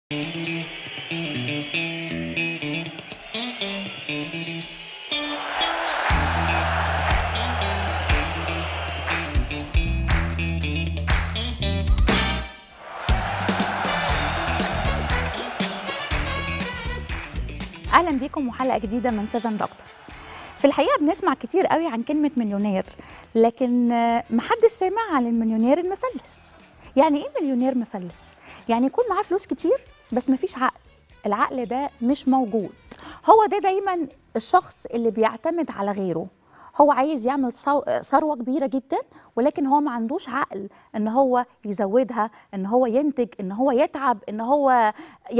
اهلا بيكم وحلقه جديده من 7 دكتورز في الحقيقه بنسمع كتير قوي عن كلمه مليونير لكن آه، محدش سامع عن المليونير المفلس يعني ايه مليونير مفلس يعني يكون معاه فلوس كتير بس مفيش عقل العقل ده مش موجود هو ده دايما الشخص اللي بيعتمد على غيره هو عايز يعمل ثو- ثروه كبيره جدا ولكن هو ما عندوش عقل ان هو يزودها ان هو ينتج ان هو يتعب ان هو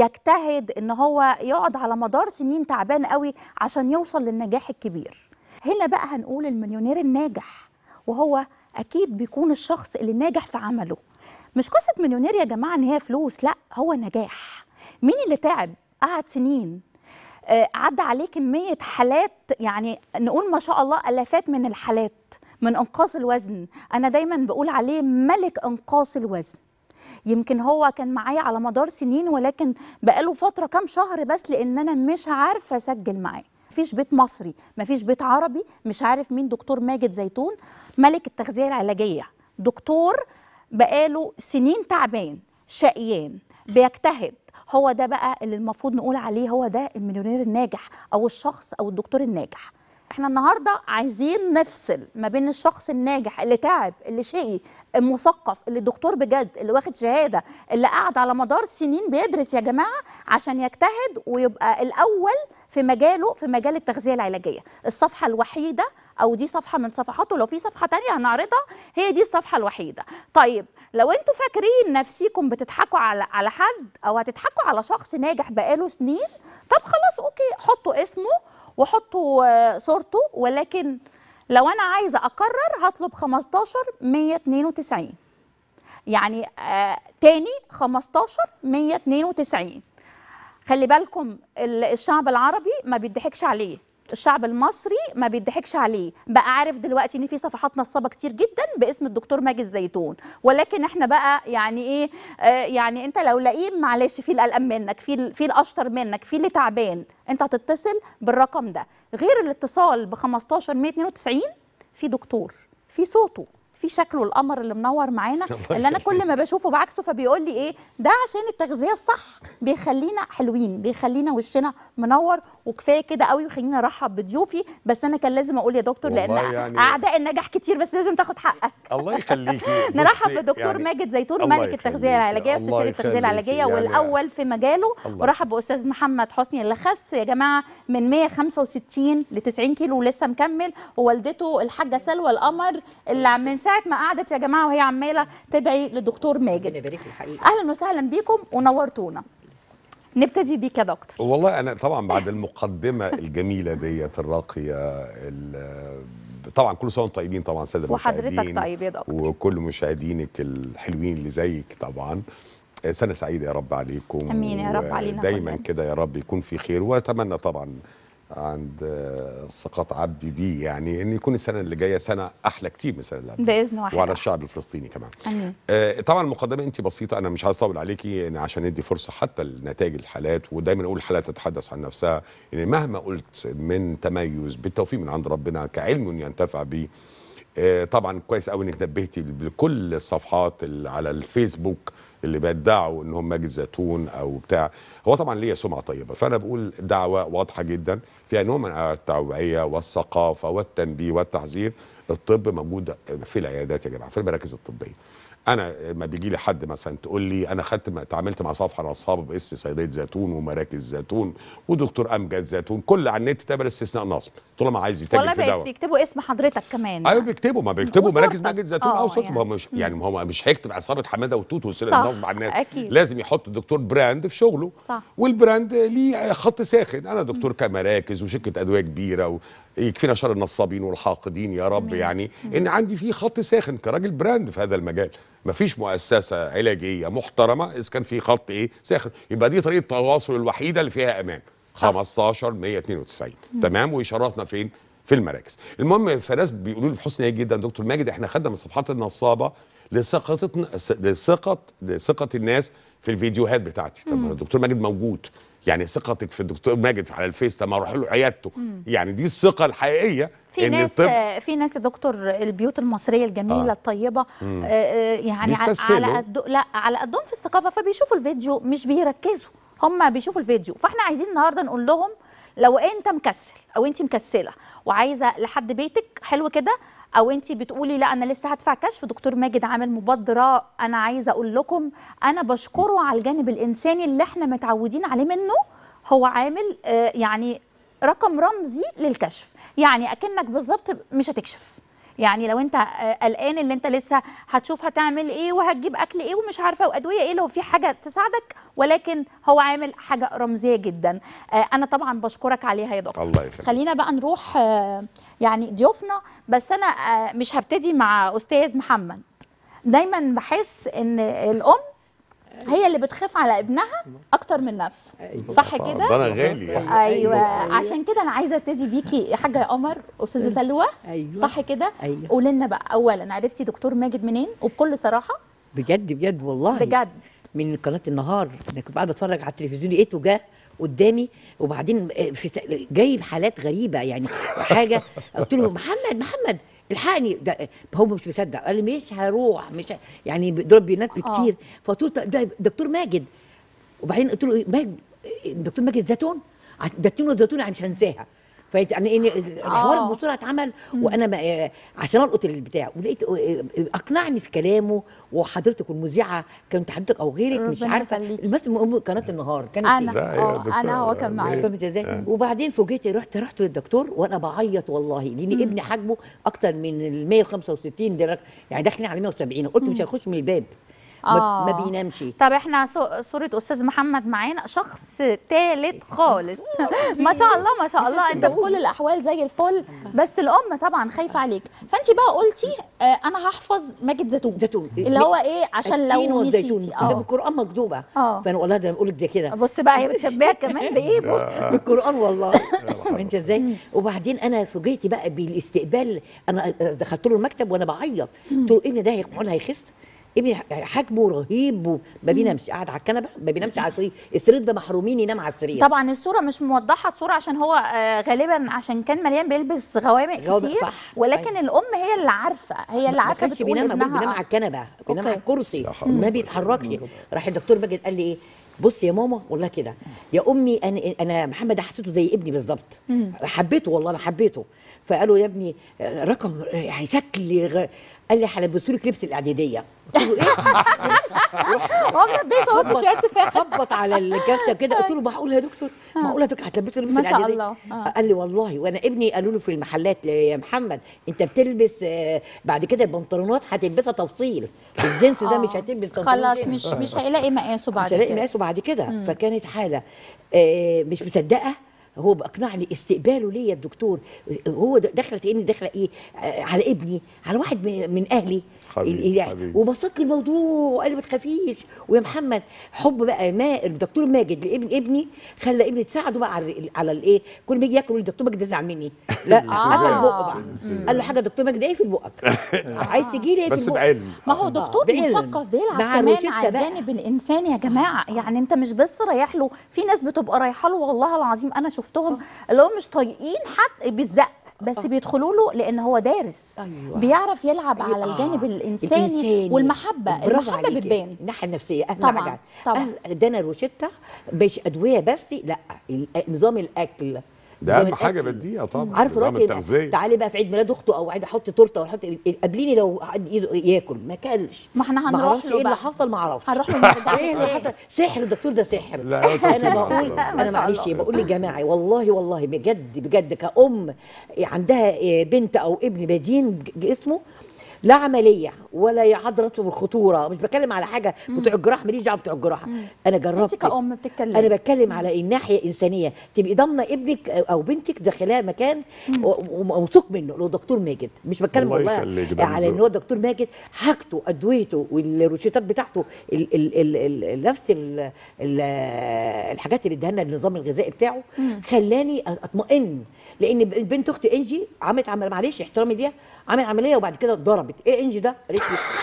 يجتهد ان هو يقعد على مدار سنين تعبان قوي عشان يوصل للنجاح الكبير هنا بقى هنقول المليونير الناجح وهو اكيد بيكون الشخص اللي ناجح في عمله مش قصه مليونير يا جماعه ان هي فلوس لا هو نجاح مين اللي تعب قعد سنين آه، عدى عليه كمية حالات يعني نقول ما شاء الله ألافات من الحالات من إنقاص الوزن أنا دايما بقول عليه ملك إنقاص الوزن يمكن هو كان معايا على مدار سنين ولكن بقاله فترة كام شهر بس لأن أنا مش عارفة أسجل معاه مفيش بيت مصري مفيش بيت عربي مش عارف مين دكتور ماجد زيتون ملك التغذية العلاجية دكتور بقاله سنين تعبان شقيان بيجتهد هو ده بقى اللي المفروض نقول عليه هو ده المليونير الناجح او الشخص او الدكتور الناجح احنا النهارده عايزين نفصل ما بين الشخص الناجح اللي تعب اللي شقي المثقف اللي دكتور بجد اللي واخد شهاده اللي قعد على مدار سنين بيدرس يا جماعه عشان يجتهد ويبقى الاول في مجاله في مجال التغذيه العلاجيه الصفحه الوحيده او دي صفحه من صفحاته لو في صفحه تانية هنعرضها هي دي الصفحه الوحيده طيب لو انتوا فاكرين نفسيكم بتضحكوا على على حد او هتضحكوا على شخص ناجح بقاله سنين طب خلاص اوكي حطوا اسمه وحطوا آه، صورته ولكن لو انا عايزه اقرر هطلب 15 192 يعني آه تاني 15 192 خلي بالكم ال- الشعب العربي ما بيضحكش عليه الشعب المصري ما بيضحكش عليه بقى عارف دلوقتي ان في صفحات نصابه كتير جدا باسم الدكتور ماجد زيتون ولكن احنا بقى يعني ايه آه يعني انت لو لئيم معلش في القلقان منك في ال- في الاشطر منك في اللي تعبان انت هتتصل بالرقم ده غير الاتصال ب 15 192 في دكتور في صوته في شكله القمر اللي منور معانا اللي انا كل ما بشوفه بعكسه فبيقول لي ايه ده عشان التغذيه الصح بيخلينا حلوين بيخلينا وشنا منور وكفايه كده قوي وخلينا ارحب بضيوفي بس انا كان لازم اقول يا دكتور لان والله يعني- اعداء النجاح كتير بس لازم تاخد حقك الله يخليكي نرحب بصي، بدكتور يعني ماجد زيتون الله ملك التغذيه يخليكي، العلاجيه الله واستشاري التغذيه يخليكي، العلاجيه يعني والاول في مجاله الله. ورحب باستاذ محمد حسني اللي خس يا جماعه من 165 ل 90 كيلو ولسه مكمل ووالدته الحاجه سلوى القمر اللي من ساعه ما قعدت يا جماعه وهي عماله تدعي لدكتور ماجد ربنا يبارك لي حقيقي اهلا وسهلا بيكم ونورتونا نبتدي بيك يا دكتور والله انا طبعا بعد المقدمه الجميله ديت الراقيه ال- طبعا كل سنه وانتم طيبين طبعا ساده وحضرتك المشاهدين طيب يا دكتور وكل مشاهدينك الحلوين اللي زيك طبعا سنه سعيده يا رب عليكم آمين يا رب علينا دايما كلنا. كده يا رب يكون في خير واتمنى طبعا عند آه، سقط عبدي بيه يعني ان يكون السنه اللي جايه سنه احلى كتير من السنه اللي قبلها باذن واحد وعلى الشعب الفلسطيني كمان امين آه، طبعا المقدمه انت بسيطه انا مش عايز اطول عليكي إن عشان ندي فرصه حتى لنتائج الحالات ودايما اقول الحالات تتحدث عن نفسها ان مهما قلت من تميز بالتوفيق من عند ربنا كعلم ينتفع به آه، طبعا كويس قوي انك نبهتي لكل الصفحات اللي على الفيسبوك اللي بيدعوا انهم ماجد زيتون او بتاع هو طبعا ليا سمعه طيبه فانا بقول دعوه واضحه جدا فيها نوع من التوعيه والثقافه والتنبيه والتحذير الطب موجود في العيادات يا جماعه في المراكز الطبيه انا ما بيجي لي حد مثلا تقول لي انا خدت اتعاملت مع صفحه نصابه باسم صيدليه زيتون ومراكز زيتون ودكتور امجد زيتون كل على النت تقبل استثناء نصب طالما عايز يتاجر والله في بقت دواء يكتبوا اسم حضرتك كمان ايوه بيكتبوا ما بيكتبوا وصورتك. مراكز ماجد زيتون آه، او صوتهم يعني. هو مش يعني هو مش هيكتب عصابه حماده وتوت وسرقه صح، نصب على الناس أكيد. لازم يحط الدكتور براند في شغله صح. والبراند ليه خط ساخن انا دكتور كمراكز وشركه ادويه كبيره ويكفينا شر النصابين والحاقدين يا رب يعني ان عندي فيه خط ساخن كراجل براند في هذا المجال مفيش مؤسسه علاجيه محترمه اذا كان في خط ايه ساخن يبقى دي طريقه التواصل الوحيده اللي فيها امان 15 192 تمام واشاراتنا فين في المراكز المهم فناس بيقولوا لي بحسن نية جدا دكتور ماجد احنا خدنا من صفحات النصابه لثقتنا لثقه لثقه الناس في الفيديوهات بتاعتي طب ما الدكتور ماجد موجود يعني ثقتك في الدكتور ماجد على الفيس طب ما اروح له عيادته يعني دي الثقه الحقيقيه في إن ناس الطب- في ناس يا دكتور البيوت المصريه الجميله آه. آه. الطيبه آه آه، يعني على بيستسهلوا. على قد لا على قدهم في الثقافه فبيشوفوا الفيديو مش بيركزوا هم بيشوفوا الفيديو فاحنا عايزين النهارده نقول لهم لو انت مكسل او انت مكسله وعايزه لحد بيتك حلو كده او انت بتقولي لا انا لسه هدفع كشف دكتور ماجد عامل مبادره انا عايزه اقول لكم انا بشكره على الجانب الانساني اللي احنا متعودين عليه منه هو عامل آه، يعني رقم رمزي للكشف يعني اكنك بالظبط مش هتكشف يعني لو انت آه، قلقان اللي انت لسه هتشوف هتعمل ايه وهتجيب اكل ايه ومش عارفه وادويه ايه لو في حاجه تساعدك ولكن هو عامل حاجه رمزيه جدا آه، انا طبعا بشكرك عليها يا دكتور الله يخليك. خلينا بقى نروح آه، يعني ضيوفنا بس انا آه، مش هبتدي مع استاذ محمد دايما بحس ان الام هي اللي بتخاف على ابنها اكتر من نفسه صح آه، كده ده انا غالي يعني. ايوه أيوة. عشان كده انا عايزه ابتدي بيكي يا حاجه يا قمر استاذه سلوى أيوة. صح كده أيوة. قولي لنا بقى اولا عرفتي دكتور ماجد منين وبكل صراحه بجد بجد والله بجد من قناه النهار انا كنت قاعده بتفرج على التلفزيون لقيته جه قدامي وبعدين في س- جايب حالات غريبه يعني حاجه قلت له محمد محمد الحقني ده هو مش مصدق قال لي مش هروح مش ه... يعني دول بينات كتير فقلت له ده دكتور ماجد وبعدين قلت له إيه، ماجد دكتور ماجد زيتون زيتون وزيتون يعني مش هنساها فانت يعني ان الحوار آه. بسرعه اتعمل وانا ما آه، عشان القط البتاع ولقيت آه، آه، اقنعني في كلامه وحضرتك والمذيعه كنت حضرتك او غيرك مش ربنا عارفه يخليك. بس م- قناه النهار كانت انا لا، يا اه دكتور، انا هو كان معايا فهمت ازاي؟ وبعدين فوجئت رحت رحت للدكتور وانا بعيط والله لان ابني حجمه اكتر من ال 165 درجه يعني داخلين على 170 قلت مش هيخش من الباب ما, آه. ما بينامش طب احنا صو- صورة أستاذ محمد معانا شخص ثالث خالص ما شاء الله ما شاء الله أنت في كل الأحوال زي الفل بس الأم طبعا خايفة عليك فأنت بقى قلتي آه أنا هحفظ ماجد زيتون زيتون اللي هو إيه عشان التين لو والزيتون نسيتي ده اه بالقران مكتوبه آه. فانا والله ده بقول لك ده كده بص بقى هي بتشبهك كمان بإيه بص بالقران والله انت ازاي وبعدين انا فوجئت بقى بالاستقبال انا دخلت له المكتب وانا بعيط قلت له ابني ده هيقعد هيخس ابني حجمه رهيب وما بينامش قاعد على الكنبه ما بينامش على السرير السرير ده محرومين ينام على السرير طبعا الصورة مش موضحة الصورة عشان هو آه غالبا عشان كان مليان بيلبس غوامق غوامق، كتير صح. ولكن الأم هي اللي عارفة هي اللي ما عارفة كانش بتقول بينام بقول ابنها بينام على الكنبه بينام على أوكي. الكرسي لا حول ما بيتحركش راح الدكتور ماجد قال لي ايه بصي يا ماما والله كده يا امي انا انا محمد ده حسيته زي ابني بالظبط حبيته والله انا حبيته فقالوا يا ابني آه، رقم آه، يعني شكل غ... قال لي هلبسوا لك لبس الاعداديه قلت له ايه هو ملبسه هو تيشيرت فاخر خبط على الكارته كده قلت له معقول يا دكتور معقول يا دكتور هتلبسوا لبس ما شاء الإعدادية؟ الله. آه. قال لي والله وانا ابني قالوا له في المحلات يا محمد انت بتلبس آه، بعد كده البنطلونات هتلبسها تفصيل الجنس ده آه. مش هتلبس بنطلون خلاص جينز. مش مش هيلاقي مقاسه بعد مش هلاقي كده مقاسه بعد كده فكانت حاله آه، مش مصدقه هو باقنعني استقباله ليا الدكتور هو د- دخلت اني داخله ايه آه، على ابني على واحد من من اهلي حبيبي، يعني حبيبي. وبسط لي الموضوع وقال لي ما تخافيش ويا محمد حب بقى ما الدكتور ماجد لابن ابني خلى ابني تساعده بقى على ال- على الايه كل ما يجي ياكل الدكتور ماجد يزعل مني لا قفل آه. بقه بقى قال له حاجه دكتور ماجد ايه في بقك عايز تجي لي ايه في بس البق؟ بعلم ما هو دكتور بعلم. مثقف بيلعب مع كمان الروشتة على بقى. الجانب الانساني يا جماعه يعني انت مش بس رايح له في ناس بتبقى رايحه له والله العظيم انا شفتهم اللي هم مش طايقين حد بالزق بس بيدخلوا له لان هو دارس أيوة. بيعرف يلعب على آه، الجانب الانساني, والمحبه برافو المحبه عليكي. بتبان الناحيه النفسيه اهم طبعاً، حاجه طبعاً. أه- ده انا روشته مش ادويه بس لا ال- نظام الاكل ده نظام اهم حاجه الأكل. بديها طبعا عارف نظام دلوقتي التغذيه تعالي بقى في عيد ميلاد اخته او عيد احط تورته او احط قابليني لو حد ايده ياكل ما كلش ما احنا هنروح معرفش له ايه اللي بقى. حصل ما اعرفش هنروح له نرجع ايه اللي حصل سحر الدكتور ده سحر لا، هو انا تفصيل بقول والله. ما انا شاء معلش الله. بقول لجماعه والله والله بجد بجد كأم عندها بنت او ابن بدين جسمه لا عمليه ولا حضرته بالخطوره مش بتكلم على حاجه بتوع الجراح ماليش دعوه بتوع الجراحه انا جربت انت كأم بتتكلمي انا بتكلم على الناحيه الانسانيه تبقي ضامنه ابنك او بنتك داخلها مكان و- و- موثوق منه لو دكتور ماجد مش بتكلم الله والله يخليك، ده على ان بالظبط. هو دكتور ماجد حاجته ادويته والروشتات بتاعته ال ال ال ال نفس ال ال الحاجات اللي اداها لنا النظام الغذائي بتاعه خلاني اطمئن لان بنت اختي انجي عملت عمل معلش احترامي ليها عملت عمليه وبعد كده اتضربت ايه انجي ده قالت لي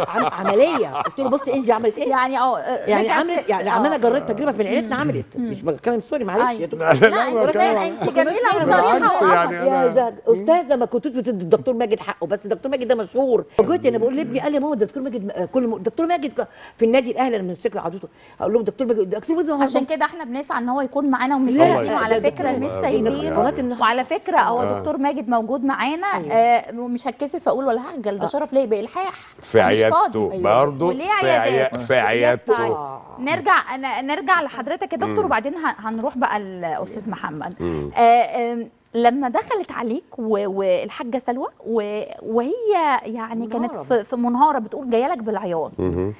عم عمليه قلت له بص انجي عملت ايه يعني اه يعني رجعت- عملت يعني آه. عماله جربت تجربه في عيلتنا عملت مش بتكلم سوري معلش أيوة. يا دكتور لا، لا، لا ما انت بتكلم- فعلا انت جميله بالعكس وصريحه يعني وقمر. يا أنا- ده استاذه ما كنتوش بتدي الدكتور ماجد حقه بس الدكتور ماجد ده مشهور جيت انا بقول لابني قال لي يا ماما ده الدكتور ماجد آه، كل م... الدكتور ماجد ك- في النادي الاهلي لما مسك له عضوته اقول لهم دكتور ماجد الدكتور ماجد هو عشان كده احنا بنسعى ان هو يكون معانا ومش لا، سايبين لا، وعلى ده فكره دكتور- مش آه، سايبين قناة النهار. وعلى فكره هو دكتور ماجد موجود معانا آه مش هتكسف اقول ولا هعجل ده شرف ليا بالحاح في مش عيادته فاضي. برضه وليه في عيادات؟ عيا- في عيادته طيب نرجع أنا نرجع لحضرتك يا دكتور وبعدين ه- هنروح بقى الاستاذ محمد آه آه لما دخلت عليك و- والحاجه سلوى و- وهي يعني كانت منهارة. في, في منهاره بتقول جايه لك بالعياط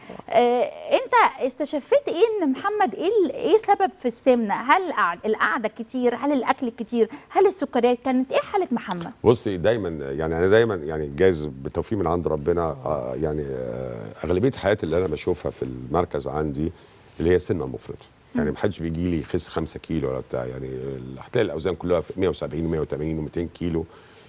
آه انت استشفيت ايه ان محمد ايه ال- ايه سبب في السمنه هل القعد- القعده كتير هل الاكل كتير هل السكريات كانت ايه حاله محمد بصي دايما يعني انا دايما يعني جايز بالتوفيق من عند ربنا آه يعني آه اغلبيه الحالات اللي انا بشوفها في المركز عندي اللي هي سنه المفرطه يعني ما حدش بيجي لي يخس 5 كيلو ولا بتاع يعني ال- هتلاقي الاوزان كلها في 170 180 و200 كيلو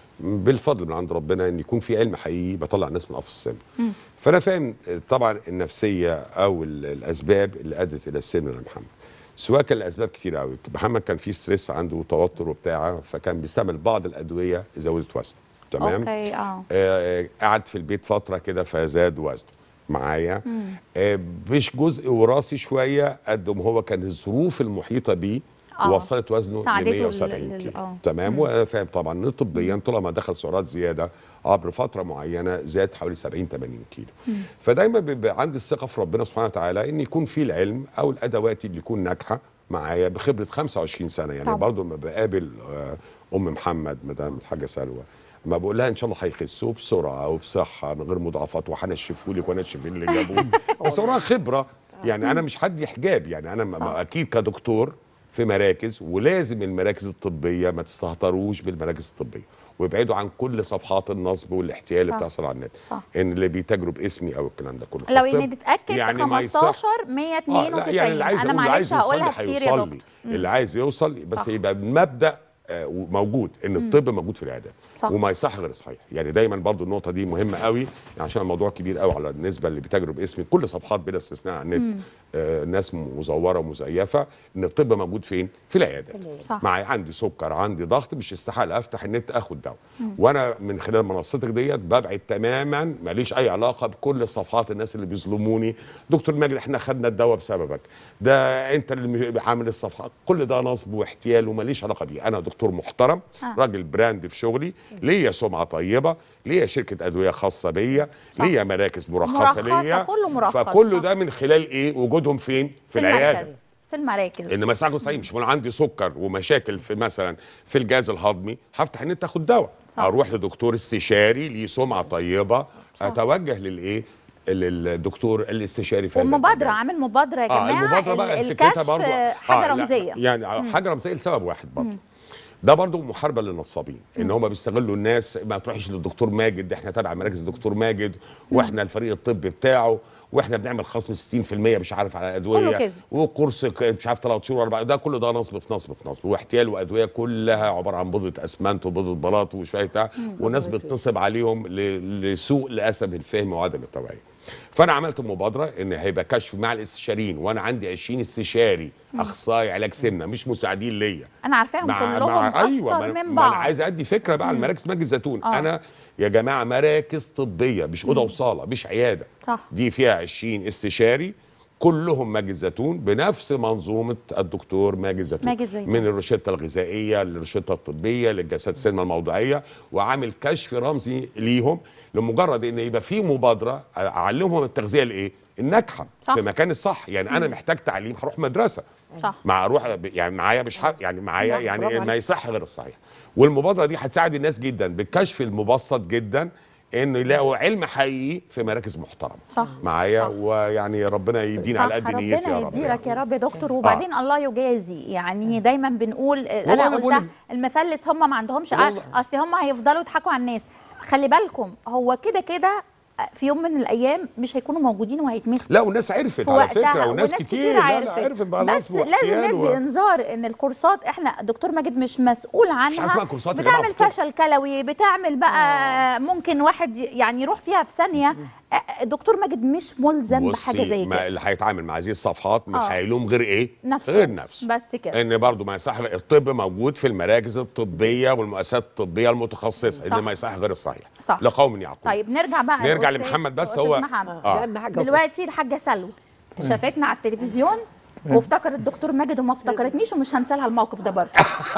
بالفضل من عند ربنا ان يكون في علم حقيقي بطلع الناس من قفص السن فانا فاهم آه، طبعا النفسيه او ال- الاسباب اللي ادت الى السن لمحمد سواء كان الاسباب كتير قوي محمد كان فيه ستريس عنده وتوتر وبتاع فكان بيستعمل بعض الادويه زودت وزن تمام اوكي اه آه، قعد في البيت فتره كده فزاد وزنه معايا آه، مش جزء وراثي شويه قد ما هو كان الظروف المحيطه بيه آه. وصلت وزنه ل ساعدته 170 لل- كيلو آه. تمام وفاهم طبعا إن طبيا طالما دخل سعرات زياده عبر فتره معينه زاد حوالي 70 80 كيلو فدايما بيبقى عندي الثقه في ربنا سبحانه وتعالى ان يكون في العلم او الادوات اللي يكون ناجحه معايا بخبره 25 سنه يعني طبعا. برضو لما بقابل آه، ام محمد مدام الحاجه سلوى ما بقول لها ان شاء الله هيخسوا بسرعه وبصحه من غير مضاعفات وهنشفوا لك وانشف اللي جابوه بس وراها خبره يعني انا مش حد حجاب يعني انا م- صح. اكيد كدكتور في مراكز ولازم المراكز الطبيه ما تستهتروش بالمراكز الطبيه ويبعدوا عن كل صفحات النصب والاحتيال اللي صح. بتحصل على النت صح. ان اللي بيتاجروا باسمي او الكلام ده كله لو فالطب ان تتاكد يعني ما يصح- 15 آه، 192 لا يعني اللي عايز انا أقول اللي معلش عايز يوصل هقولها لي كتير يا هيوصل لي. دكتور اللي عايز يوصل بس صح. يبقى المبدا آه، موجود ان الطب موجود في العيادات صح. وما يصح غير صحيح يعني دايما برضو النقطه دي مهمه قوي عشان الموضوع كبير قوي على النسبه اللي بيتاجروا باسم كل صفحات بلا استثناء على النت آه ناس مزوره ومزيفه ان الطب موجود فين في العيادات صح. معي عندي سكر عندي ضغط مش استحاله افتح النت اخد دواء وانا من خلال منصتك ديت ببعد تماما ماليش اي علاقه بكل صفحات الناس اللي بيظلموني دكتور ماجد احنا خدنا الدواء بسببك ده انت اللي مش- عامل الصفحات كل ده نصب واحتيال وماليش علاقه بيه انا دكتور محترم آه. راجل براند في شغلي ليا سمعه طيبه ليا شركه ادويه خاصه بيا صح. ليا مراكز مرخصه مرخصة، ليا كله مرخص، فكله صح. ده من خلال ايه وجودهم فين في, في العياده المركز في المراكز ان مساعده صحيح مش من عندي سكر ومشاكل في مثلا في الجهاز الهضمي هفتح النت اخد دواء صح. اروح لدكتور استشاري ليه سمعه طيبه اتوجه للايه للدكتور الاستشاري في هذا والمبادره المجال. عامل مبادره يا اه جماعه المبادره بقى ال- فكرتها الكشف برضو حاجه لا، رمزيه يعني حاجه رمزيه لسبب واحد برضو ده برضو محاربه للنصابين ان هم بيستغلوا الناس ما تروحش للدكتور ماجد احنا تابع مراكز الدكتور ماجد واحنا الفريق الطبي بتاعه واحنا بنعمل خصم 60% مش عارف على كله ادويه كذب. وكورس ك- مش عارف ثلاث شهور اربع ده كله ده نصب في نصب في نصب واحتيال وادويه كلها عباره عن بودره اسمنت وبودره بلاط وشويه بتاع وناس بتنصب عليهم ل- لسوء لاسف الفهم وعدم التوعيه فانا عملت مبادره ان هيبقى كشف مع الاستشاريين وانا عندي 20 استشاري اخصائي علاج سمنه مش مساعدين ليا انا عارفاهم كلهم ايوه اشطر ما أنا- من ما انا بعض عايز ادي فكره بقى على مراكز مجد الزيتون آه. انا يا جماعه مراكز طبيه مش اوضه وصاله مش عياده صح. دي فيها 20 استشاري كلهم ماجد زيتون بنفس منظومه الدكتور ماجد زيتون ماجد زيتون. من الروشته الغذائيه للروشته الطبيه للجلسات السينما الموضعيه وعامل كشف رمزي ليهم لمجرد ان يبقى في مبادره اعلمهم التغذيه الايه الناجحه صح. في مكان الصح يعني انا محتاج تعليم هروح مدرسه صح مع اروح ب- يعني معايا مش حق يعني معايا لا، يعني برافو ما عليك. يصح غير الصحيح والمبادره دي هتساعد الناس جدا بالكشف المبسط جدا انه يلاقوا علم حقيقي في مراكز محترمه صح. معايا صح. ويعني ربنا يدينا على قد نيتي ربنا يا رب يديلك يا رب يا دكتور وبعدين الله يجازي يعني دايما بنقول انا أنا قلتها بقول- المفلس هم ما عندهمش والله. عقل اصل هم هيفضلوا يضحكوا على الناس خلي بالكم هو كده كده في يوم من الايام مش هيكونوا موجودين وهيتمسكوا لا والناس عرفت في على وقتها فكره وناس كتير لا لا عرفت عرفت بقى بس نصب لازم واحتيال ندي و- انذار ان الكورسات احنا دكتور ماجد مش مسؤول عنها اسمها كورسات يا جماعة بتعمل في الطب. فشل كلوي بتعمل بقى ممكن واحد ي- يعني يروح فيها في ثانيه آه، الدكتور ماجد مش ملزم بحاجه بصي، زي ما كده اللي هيتعامل مع هذه الصفحات مش آه. هيلوم غير ايه نفسه. غير نفسه بس كده. ان برضو ما يصح الطب موجود في المراكز الطبيه والمؤسسات الطبيه المتخصصه صح. ان ما يصح غير الصحيح صح. لقوم يعقوب طيب نرجع بقى نرجع لأستاذ- لمحمد بس أستاذ هو- محمد. آه. ده اهم حاجه دلوقتي الحاجه سلوى شافتنا على التلفزيون وافتكرت الدكتور ماجد وما افتكرتنيش ومش هنسى لها الموقف ده برضه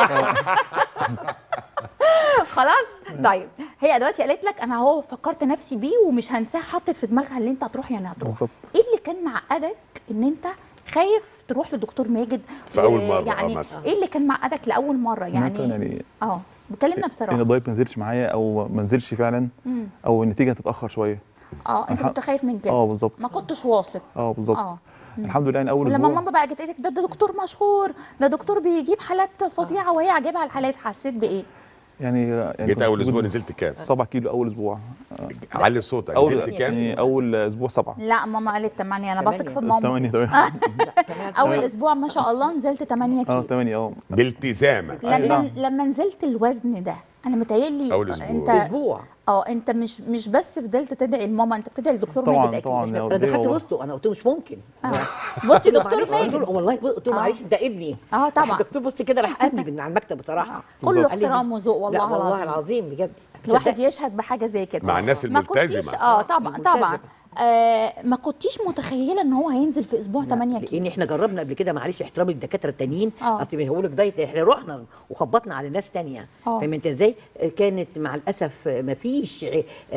خلاص طيب هي دلوقتي قالت لك انا هو فكرت نفسي بيه ومش هنساه حطت في دماغها اللي انت هتروح يعني هتروح بالظبط. ايه اللي كان معقدك ان انت خايف تروح لدكتور ماجد في أول مرة، آه، يعني مثلا. ايه اللي كان معقدك لاول مره مثلا يعني يعني اه بكلمنا ان بصراحه الدايت ما نزلش معايا او ما نزلش فعلا او النتيجه تتاخر شويه اه انت الح- كنت خايف من كده اه بالظبط ما كنتش واثق اه بالظبط اه الحمد لله يعني اول ولما اسبوع ماما بقى جت قالت لك ده, ده دكتور مشهور ده دكتور بيجيب حالات فظيعه وهي عاجبها الحالات حسيت بايه؟ يعني يعني جيت كنت اول اسبوع موجود نزلت كام 7 كيلو اول اسبوع علي صوتك اول نزلت كام يعني اول اسبوع 7 لا ماما قالت 8 انا بثق في ماما 8 تمام اول اسبوع ما شاء الله نزلت 8 اه كيلو 8 اه بالتزامك لما نعم. لما نزلت الوزن ده انا متهيألي أول أسبوع. انت اسبوع اه انت مش مش بس فضلت تدعي لماما انت بتدعي للدكتور طبعا ماجد اكيد طبعا انا والله دخلت والله. وسطه انا قلت له مش ممكن آه. بصي دكتور معلش، قلت له- ماجد والله قلت له آه. معلش ده ابني اه طبعا الدكتور بص كده راح قامني من على المكتب بصراحه كله قال لي احترام وذوق والله لا والله العظيم العظيم بجد الواحد صدقني. يشهد بحاجه زي كده مع الناس ما كنتيش الملتزمة. اه طبعا الملتزمة. طبعا آه ما كنتيش متخيله ان هو هينزل في اسبوع 8 كيلو لان احنا جربنا قبل كده معلش احترام الدكاتره التانيين آه. اصل هيقول لك دايت احنا رحنا وخبطنا على ناس تانية آه. فاهم انت ازاي كانت مع الاسف ما فيش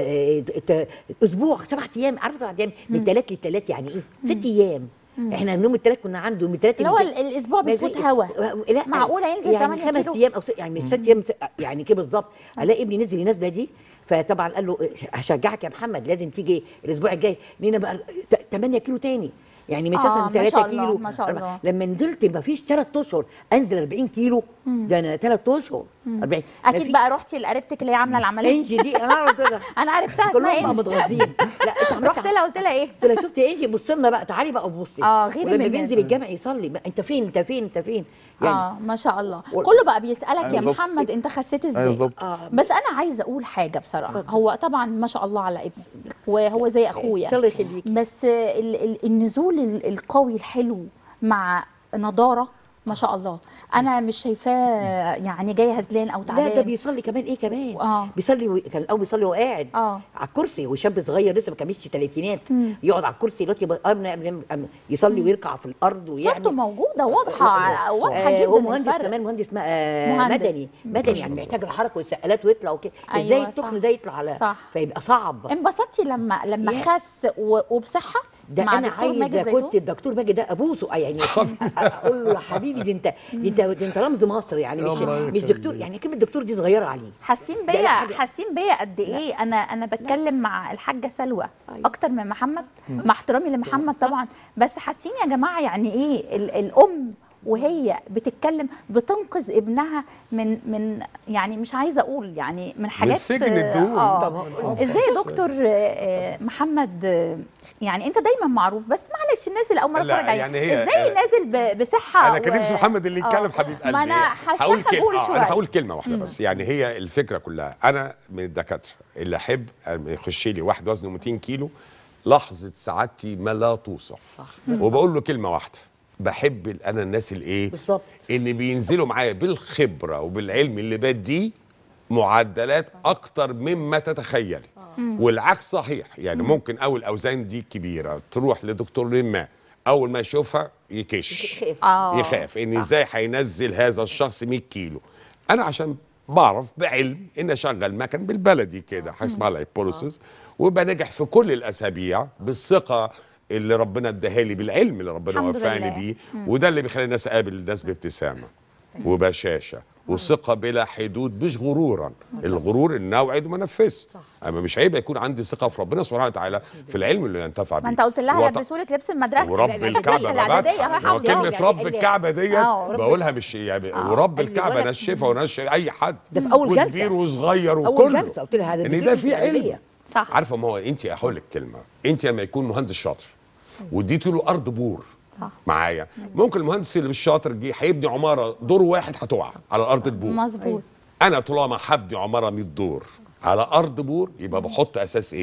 اسبوع سبعة ايام عارفه سبعة ايام من ثلاث لثلاث يعني ايه ست ايام احنا نوم الثلاث كنا عنده من الثلاث اللي هو ال- الاسبوع بيفوت هوا لا معقوله ينزل يعني 8 خمس كيلو ايام او ست يعني مش ست ايام يعني كده بالظبط الاقي ابني نزل النازله دي فطبعا قال له هشجعك يا محمد لازم تيجي الاسبوع الجاي لينا بقى 8 كيلو تاني يعني مش آه، مثلا ما 3 شاء الله، كيلو ما شاء الله. لما نزلت ما فيش 3 اشهر انزل 40 كيلو ده انا 3 اشهر 40 اكيد بقى رحتي لقريبتك اللي هي عامله العمليه انجي دي انا اعرف كده انا عرفتها اسمها كلهم انجي متغاظين لا انت عملت رحت لها قلت لها ايه قلت لها شفتي يا انجي بص لنا بقى تعالي بقى وبصي آه، غيري ولما من بينزل الجامع يصلي ما انت فين انت فين انت فين يعني اه ما شاء الله وال- كله بقى بيسالك يا بالظبط. محمد انت خسيت ازاي بالظبط. آه. بس انا عايزه اقول حاجه بصراحه هو طبعا ما شاء الله على ابني وهو زي اخويا الله يخليك بس ال- ال- النزول ال- القوي الحلو مع نضاره ما شاء الله انا مش شايفاه يعني جاي هزلان او لا ده تعبان بيصلي كمان ايه كمان آه. بيصلي و... كان الاول بيصلي وهو قاعد آه. على الكرسي وشاب صغير لسه ما كملش ثلاثينات يقعد على الكرسي دلوقتي بقى- قبل قبل قبل يصلي ويركع في الارض ويعمل صورته موجوده واضحه واضحه آه، هو جدا مهندس الفرق كمان مهندس ما آه مهندس. مدني مدني يعني محتاج الحركه والسقالات ويطلع وكده أيوة، ازاي صح. التخن ده يطلع على صح. فيبقى صعب انبسطتي لما لما يا- خس و- وبصحه ده مع انا دكتور ماجد عايزه زيتون؟ كنت الدكتور ماجد ده ابوسه آه، يعني اقول له يا حبيبي دي انت دي انت دي انت رمز مصر يعني مش مش دكتور يعني كلمه دكتور دي صغيره عليه حاسين ده بيا لا حاجة- حاسين بيا قد ايه انا انا بتكلم مع الحاجه سلوى أيوة. اكتر من محمد مع احترامي لمحمد طبعا بس حاسين يا جماعه يعني ايه ال- الام وهي بتتكلم بتنقذ ابنها من من يعني مش عايزه اقول يعني من حاجات سجن الدهون. آه. طبعاً. ازاي يا دكتور آه، آه، محمد آه، يعني انت دايما معروف بس معلش الناس اللي اول مره لا، تتفرج عليك يعني هي- ازاي نازل ب- بصحه انا كان و- نفسي محمد اللي يتكلم آه. حبيب قلبي ما انا هقول حاساك كلمة- اقول آه، شويه انا هقول كلمه واحده بس يعني هي الفكره كلها انا من الدكاتره اللي احب يخش لي واحد وزنه 200 كيلو لحظه سعادتي ما لا توصف وبقول له كلمه واحده بحب ال- انا الناس الايه بالظبط. ان بينزلوا معايا بالخبره وبالعلم اللي بديه معدلات اكتر مما تتخيلي والعكس صحيح يعني ممكن اول الاوزان دي كبيره تروح لدكتور ما اول ما يشوفها يكش يخاف. آه. يخاف ان ازاي هينزل هذا الشخص 100 كيلو انا عشان بعرف بعلم ان اشغل مكن بالبلدي كده حاجه اسمها الهيبوليسيس ويبقى ناجح في كل الاسابيع بالثقه اللي ربنا اداها لي بالعلم اللي ربنا الحمد وفقني لله. بيه وده اللي بيخلي الناس اقابل الناس بابتسامه وبشاشه وثقه بلا حدود مش غرورا الغرور ان اوعد وما انفذش اما مش عيب يكون عندي ثقه في ربنا سبحانه وتعالى في العلم اللي ينتفع بيه ما انت قلت لها وط- يلبسوا لك لبس المدرسه ورب الإعدادية. الكعبه ما الاعداديه بضحك. اهي ما هو حافظاها كلمه يعني رب ال- الكعبه ديت آه، رب- بقولها مش يعني آه. ورب اللي الكعبه ولد- نشفها ونشف اي حد ده في أول جلسة. وكبير وصغير أول وكله جلسة قلت لها هذا ان بيصير ده في في علم الإعدادية. صح عارفه ما هو انت هقول لك كلمه انت لما يكون مهندس شاطر واديت له ارض بور صح. معايا ممكن المهندس اللي مش شاطر جه هيبني عماره دور واحد هتقع على ارض البور مظبوط انا طالما هبني عماره 100 دور على ارض بور يبقى بحط اساس ايه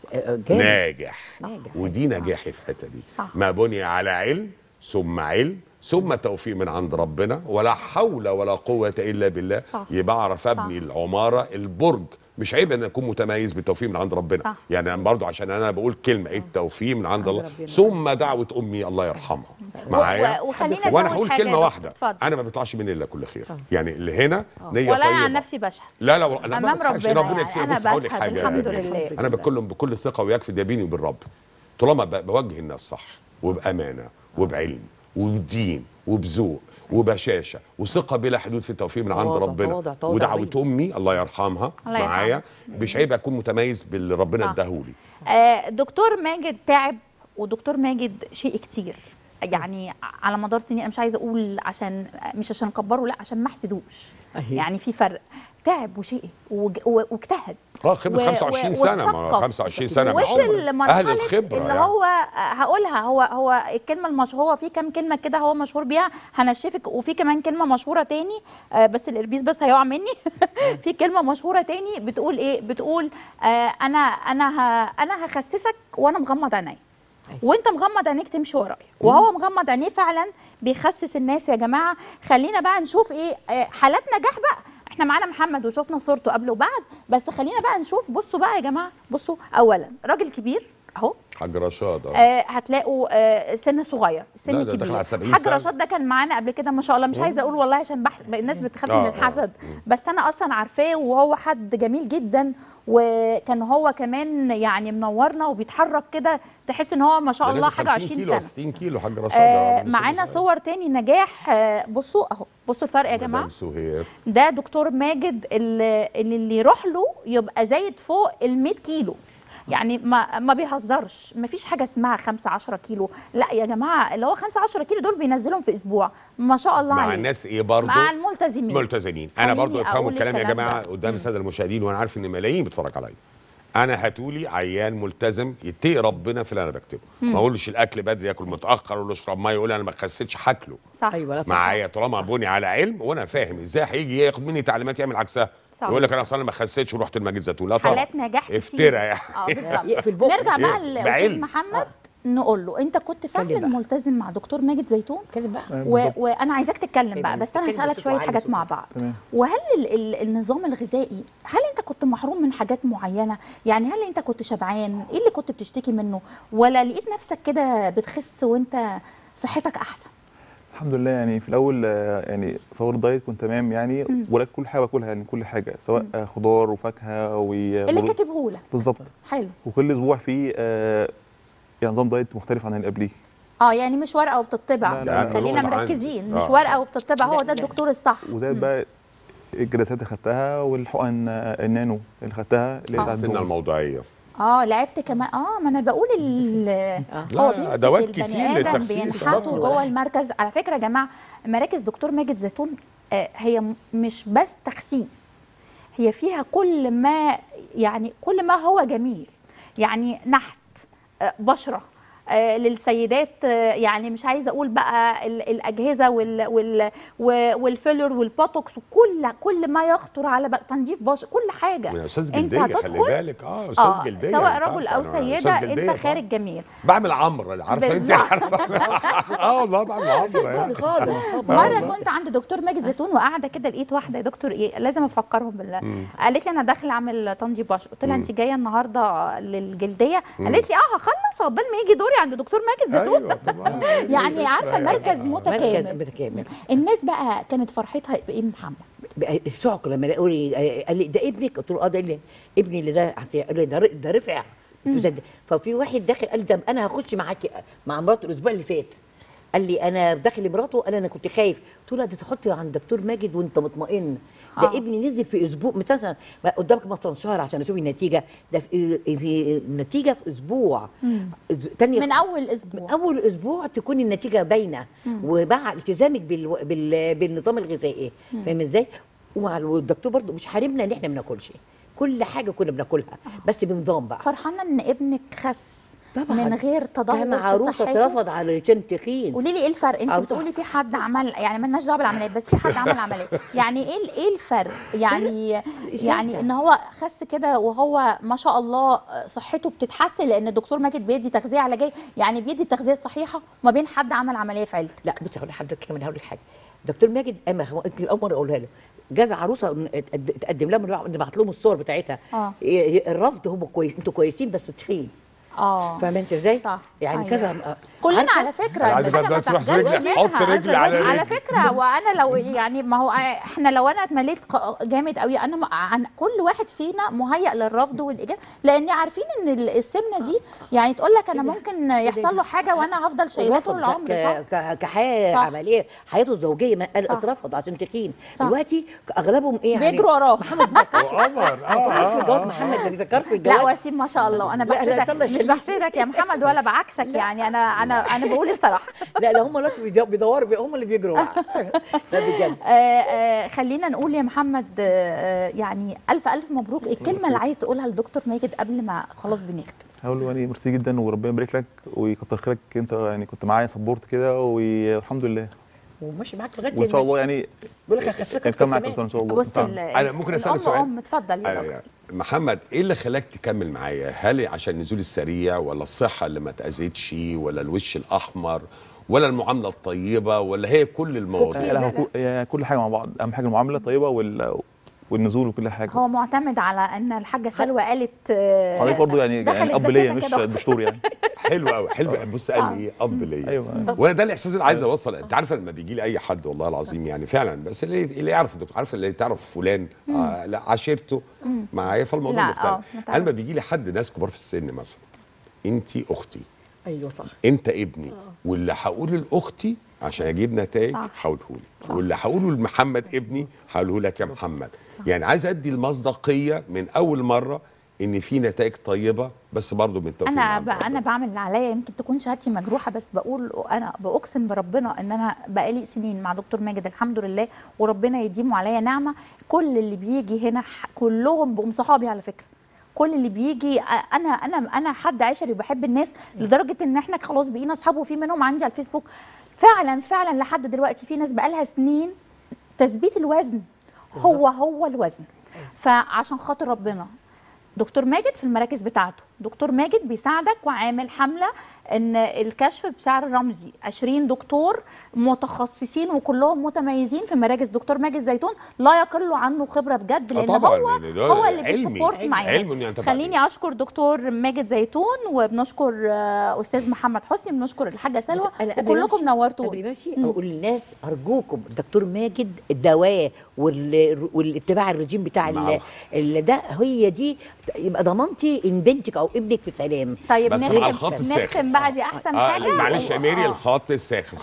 آه، جامد. ناجح ناجح. ودي نجاحي في الحته دي صح. ما بني على علم ثم علم ثم توفيق من عند ربنا ولا حول ولا قوه الا بالله صح. يبقى اعرف ابني صح. العماره البرج مش عيب ان اكون متميز بالتوفيق من عند ربنا صح. يعني أنا برضو عشان انا بقول كلمه ايه التوفيق من عند الله ربنا. ثم دعوه امي الله يرحمها معايا و- وخلينا وانا أزود هقول حاجة يا كلمه دكتور. واحده اتفضل. انا ما بيطلعش مني الا كل خير يعني اللي هنا نيه ولا طيبه انا عن نفسي بشهد لا لا انا ما أمام بضحكش، ربنا ربنا يعني. يكفي أنا بص هقول لك بشهد حاجه الحمد يعني. لله. انا بتكلم بكل ثقه ويكفي ده بيني وبين ربي طالما ب- بوجه الناس صح وبامانه وبعلم وبدين وبذوق وبشاشه وثقه بلا حدود في التوفيق من عند تواضع، ربنا تواضع، تواضع ودعوه عظيم. امي الله يرحمها الله يرحمها. معايا مش عيب اكون متميز باللي ربنا صح. اداهولي آه، دكتور ماجد تعب ودكتور ماجد شيء كتير يعني على مدار سنين انا مش عايزه اقول عشان مش عشان نكبره لا عشان ما احسدوش أهي. يعني في فرق تعب وشيء وج- و- واجتهد اه خبره و- 25 و- سنه ما واتثقف. 25 سنه من وصل عمر. لمرحله اهل الخبره اللي يعني. هو هقولها هو هو الكلمه المشهوره هو في كام كلمه كده هو مشهور بيها هنشفك وفي كمان كلمه مشهوره تاني آه، بس الاربيز بس هيقع مني في كلمه مشهوره تاني بتقول ايه بتقول آه، انا انا ه- انا هخسسك وانا مغمض عيني وانت مغمض عينيك تمشي ورايا وهو مغمض عينيه فعلا بيخسس الناس يا جماعه خلينا بقى نشوف ايه آه، حالات نجاح بقى احنا معانا محمد وشفنا صورته قبل وبعد بس خلينا بقى نشوف بصوا بقى يا جماعه بصوا اولا راجل كبير اهو حاج رشاد اه آه هتلاقوا آه سن صغير سن لا، ده داخل كبير على 70 حاج سنة. رشاد ده كان معانا قبل كده ما شاء الله مش عايزه اقول والله عشان بحث الناس بتخاف آه، من آه. الحسد بس انا اصلا عارفاه وهو حد جميل جدا وكان هو كمان يعني منورنا وبيتحرك كده تحس ان هو ما شاء ده الله نازل حاجه 50 20 كيلو سنه 60 كيلو حاج رشاد آه ده من معانا سن صور تاني نجاح آه بصوا اهو بصوا الفرق يا صغير. جماعه مدام سهير ده دكتور ماجد اللي, اللي يروح له يبقى زايد فوق ال 100 كيلو يعني ما ما بيهزرش ما فيش حاجه اسمها 5 10 كيلو لا يا جماعه اللي هو 5 10 كيلو دول بينزلهم في اسبوع ما شاء الله مع عليه الناس ايه برضه مع الملتزمين ملتزمين انا خليني برضو افهموا أقول الكلام يا الكلام جماعه ده. قدام الساده المشاهدين وانا عارف ان ملايين بتتفرج عليا انا هاتولي عيان ملتزم يتقي ربنا في اللي انا بكتبه ما اقولش الاكل بدري ياكل متاخر ولا اشرب ميه يقول انا ما خسيتش هاكله صح ايوه لا صح. معايا طالما بني على علم وانا فاهم ازاي هيجي ياخد مني تعليمات يعمل عكسها صح. يقول لك انا اصلا ما خسيتش ورحت المجد زيتون لا طبعا حالات نجاح كتير افترى يعني اه بالظبط يقفل بقه. نرجع بقى إيه؟ لاستاذ بعلم. محمد نقول له انت كنت اتكلم فعلا بقى. ملتزم مع دكتور ماجد زيتون اتكلم بقى و... بالظبط. وانا عايزاك تتكلم بقى تمام. بس انا تتكلم هسالك بصوت شويه عالي حاجات صوتك. مع بعض تمام. وهل ال... ال... النظام الغذائي هل انت كنت محروم من حاجات معينه يعني هل انت كنت شبعان ايه اللي كنت بتشتكي منه ولا لقيت نفسك كده بتخس وانت صحتك احسن الحمد لله يعني في الاول آه، يعني في اول الدايت كنت تمام يعني ولكن كل حاجه باكلها يعني كل حاجه سواء آه، خضار وفاكهه و اللي كاتبه لك بالظبط حلو وكل اسبوع في آه، يعني نظام دايت مختلف عن اللي قبليه اه يعني مش ورقه وبتطبع لا، لا، يعني لا، خلينا لا، لا. مركزين مش آه. ورقه وبتطبع هو لا، ده لا. الدكتور الصح وزائد بقى الجلسات اللي خدتها والحقن آه، النانو اللي خدتها اللي هي آه. بتاعت السنه الدهون. الموضعيه اه لعبت كمان اه ما انا بقول ال لا، هو بيمسك أدوات البني كتير آدم للتخسيس. بينحته بطن جوه واحد. المركز على فكره يا جماعه مراكز دكتور ماجد زيتون آه هي م- مش بس تخسيس هي فيها كل ما يعني كل ما هو جميل يعني نحت آه بشره آه للسيدات آه يعني مش عايزه اقول بقى ال- الاجهزه وال وال و- والفيلر والبوتوكس وكل كل ما يخطر على بقى تنظيف بشره كل حاجه من استاذ انت جلديه خلي هتدخل بالك اه استاذ اه جلديه سواء أنت رجل او عارفة، أنا سيده أستاذ جلدية انت خارج طبعاً. جميل بعمل عمرو عارفه انت بالظبط. عارفه اه والله بعمل عمرو يعني خالص مره كنت عند دكتور ماجد زيتون وقاعده كده لقيت واحده يا دكتور ايه لازم افكرهم بالله قالت لي انا داخله اعمل تنظيف بشره قلت لها انت جايه النهارده للجلديه قالت لي اه هخلص عقبال ما يجي دوري عند دكتور ماجد زيتون ايوه طبعا يعني عارفه مركز مركز متكامل متكامل الناس بقى كانت فرحتها بايه محمد بقى الصعق لما يقول لي قال لي ده ابنك قلت له اه ده اللي ابني اللي ده قال لي ده ر- ده رفع قلت له صدق. ففي واحد داخل قال لي ده انا هخش معاكي مع مراته الاسبوع اللي فات قال لي انا داخل لمراته قال انا كنت خايف قلت له لا ده تحطي عند دكتور ماجد وانت مطمئن ده آه. ابني نزل في اسبوع مثلا قدامك مثلا شهر عشان اشوف النتيجه ده في, في النتيجه في اسبوع تاني من اول من اسبوع اول اسبوع تكون النتيجه باينه ومع التزامك بالو... بال... بالنظام الغذائي فاهم ازاي ومع الدكتور برضو مش حارمنا ان احنا ما بناكلش كل حاجه كنا بناكلها بس بنظام بقى فرحانه ان ابنك خس طبعاً. من غير تدهور كام في عروسه صحته اترفض علشان تخين قولي لي ايه الفرق انت أو بتقولي في حد عمل يعني مالناش دعوه بالعمليات بس في حد عمل عمليه يعني ايه ال- ايه الفرق يعني يعني شايفة. ان هو خس كده وهو ما شاء الله صحته بتتحسن لان الدكتور ماجد بيدي تغذيه علاجيه يعني بيدي التغذيه الصحيحه ما بين حد عمل عمليه في عيلتك لا بصي هقول لحضرتك كمان هقول لك حاجه دكتور ماجد اما خم... يمكن اول مره اقولها له جاز عروسه اتقد- اتقدم لها من نبعت لهم الصور بتاعتها آه. ي- ي- الرفض هم كويس انتوا كويسين بس تخين اه فاهمه انت ازاي؟ صح. يعني أيوة. كذا كلنا عارفة؟ على فكره أنا عايز دي حاجة بقى ما تروح تحجبش رجلي، منها. حط رجلي على على رجلي. فكره وانا لو يعني ما هو احنا لو انا اتمليت ق- جامد قوي انا م- عن كل واحد فينا مهيئ للرفض والاجابه لان عارفين ان ال- السمنه دي يعني تقول لك انا ممكن يحصل له حاجه وانا هفضل شايلاه طول الرفض العمر ك- صح ك- كحياه صح. عمليه حياته الزوجيه ما قال صح. اترفض عشان تخين صح. دلوقتي اغلبهم ايه يعني بيجروا وراه وقمر فكر في الجواز اه محمد ما بيفكرش في الجواز لا وسيم ما شاء الله انا لا، لا، إن بحسدك شاء الله مش يخليك. بحسدك يا محمد ولا بعكسك يعني انا انا انا بقول الصراحه لا لا هم دلوقتي بيدو- بيدوروا بي- هم اللي بيجروا لا بجد آه، آه، خلينا نقول يا محمد آه، آه، يعني الف الف مبروك الكلمه اللي عايز تقولها لدكتور ماجد قبل ما خلاص بنختم هقول له يعني ميرسي جدا وربنا يبارك لك ويكتر خيرك انت يعني كنت معايا سبورت كده والحمد لله وماشي معاك لغايه وان شاء الله يعني بيقول لك هخسسك يعني كان معاك كمان. اكتر ان شاء الله بص طبعاً. ال- أنا ممكن أسأل الأم سؤال؟ أم اتفضل يا أيوة دكتور. يعني. محمد ايه اللي خلاك تكمل معايا هل عشان النزول السريع ولا الصحه اللي ما تاذتش ولا الوش الاحمر ولا المعامله الطيبه ولا هي كل المواضيع لا هو كل- يعني كل حاجه مع بعض اهم حاجه المعامله الطيبه وال والنزول وكل حاجه هو معتمد على ان الحاجه سلوى قالت آه، حضرتك برضه يعني دخلت يعني اب ليا بسيطة مش كده. دكتور يعني حلو قوي حلو بص قال لي ايه اب ليا ايوه وانا ده الاحساس اللي عايز اوصل انت عارفه لما بيجي لي اي حد والله العظيم يعني فعلا بس اللي اللي يعرف الدكتور عارف اللي تعرف فلان آه لا عشيرته معايا فالموضوع لا، مختلف آه، متعرف. انا لما بيجي لي حد ناس كبار في السن مثلا انت اختي ايوه صح انت ابني واللي هقوله لاختي عشان اجيب نتائج صح. هقوله لك واللي هقوله لمحمد ابني هقوله لك يا محمد يعني عايز ادي المصداقيه من اول مره ان في نتائج طيبه بس برضه من توفيق انا من ب... عند انا ربنا. بعمل اللي عليا يمكن تكون شهادتي مجروحه بس بقول انا باقسم بربنا ان انا بقالي سنين مع دكتور ماجد الحمد لله وربنا يديمه عليا نعمه كل اللي بيجي هنا ح- كلهم بقوا صحابي على فكره كل اللي بيجي أ- انا انا انا حد عشري وبحب الناس لدرجه ان احنا خلاص بقينا اصحاب وفي منهم عندي على الفيسبوك فعلا فعلا لحد دلوقتي في ناس بقالها سنين تثبيت الوزن هو هو الوزن فعشان خاطر ربنا دكتور ماجد في المراكز بتاعته دكتور ماجد بيساعدك وعامل حملة ان الكشف بسعر رمزي 20 دكتور متخصصين وكلهم متميزين في مراكز دكتور ماجد زيتون لا يقل عنه خبرة بجد آه لان طبعاً، هو لأن ده هو اللي علمي. بيسبورت علم- معانا علم ينتفع خليني اشكر دكتور ماجد زيتون وبنشكر آه، استاذ محمد حسني بنشكر الحاجة سلوى أنا قبل ما وكلكم أمشي- نورتونا قبل ما امشي اقول للناس ارجوكم الدكتور ماجد الدواء وال... والاتباع الرجيم بتاع ال... معروف. ال... ده هي دي يبقى ضمنتي ان بنتك او ابنك في سلام طيب بس نختم مع الخط الساخن. نختم بقى دي احسن آه حاجة معلش يا ميري آه. الخط الساخن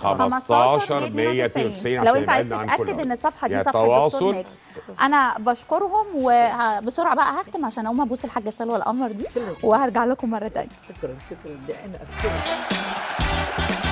15 192 لو عشان انت عايز يبعدنا عن كل تتاكد واحد. ان الصفحه دي يا صفحه دكتور تواصل ماجد انا بشكرهم وبسرعه بقى هختم عشان اقوم ابوس الحاجه سلوى القمر دي وهرجع لكم مره تانية شكرا شكرا ده انا أشكرك.